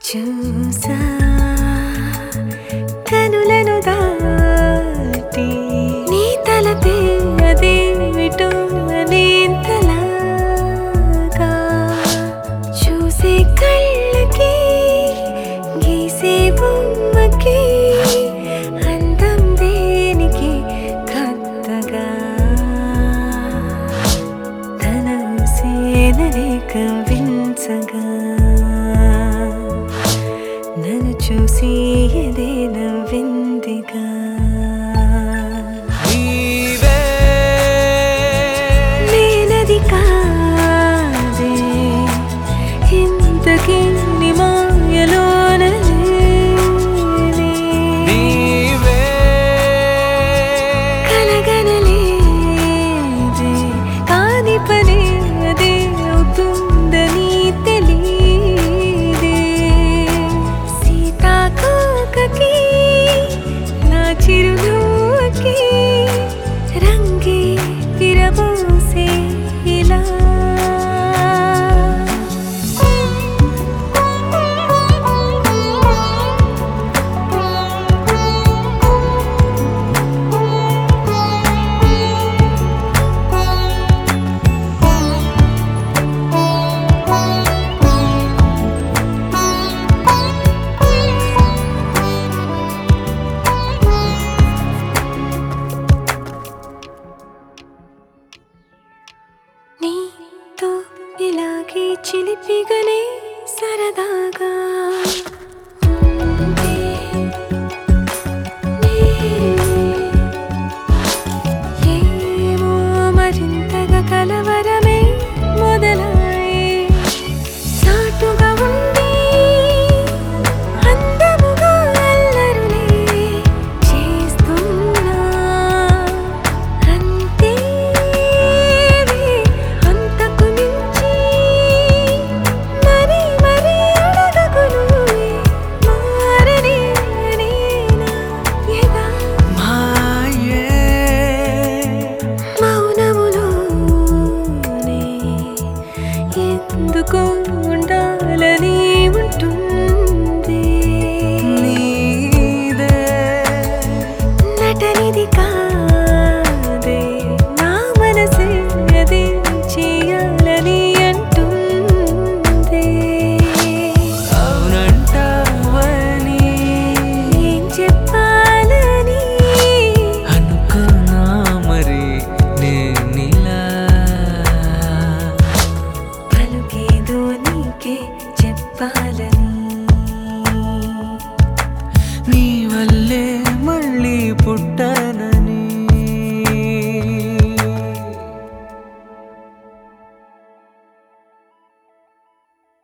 చూసా కనులను దాటి నీ తలపే అదేమిటో అనేంతలాగా చూసే కళ్ళకి గీసే బొమ్మకి అందం దేనికి కొత్తగా తన సేననే కవ్వించగా నన్ను చూసి ఎదే నవ్విందిగా నీవే నేనది కాదే ఇంతకీ నీ మాయలోన లేనే. నీవే కలగనలేదే కాని పని అదే అవుతుందని తెలీదే సీతాకోకకి నా చిరునవ్వుకి రంగే విరబోసే ఇలా నీతో ఇలాగే చిలిపిగనే సరదాగా ఉంటే ఏమో మరింతగా కలవరమే మొదలాయే సాటుగా ఉండి అందముగా అల్లరులే చేస్తున్నా అంతేనే అంతకు మించి మరి మరి అడగకును మారని నేనా ఎదా మాయే మౌనములోనే ఎందుకు ఉండాలని ఉంటుంది నీదే నటనిది కాదే నా మనసే అది చేయాలని అంటుంది అవునంటావని ఏం చెప్పాలని అనుకున్నా మరి నేనిలా పలుకేదో నీకే చెప్పాలని నీ వల్లే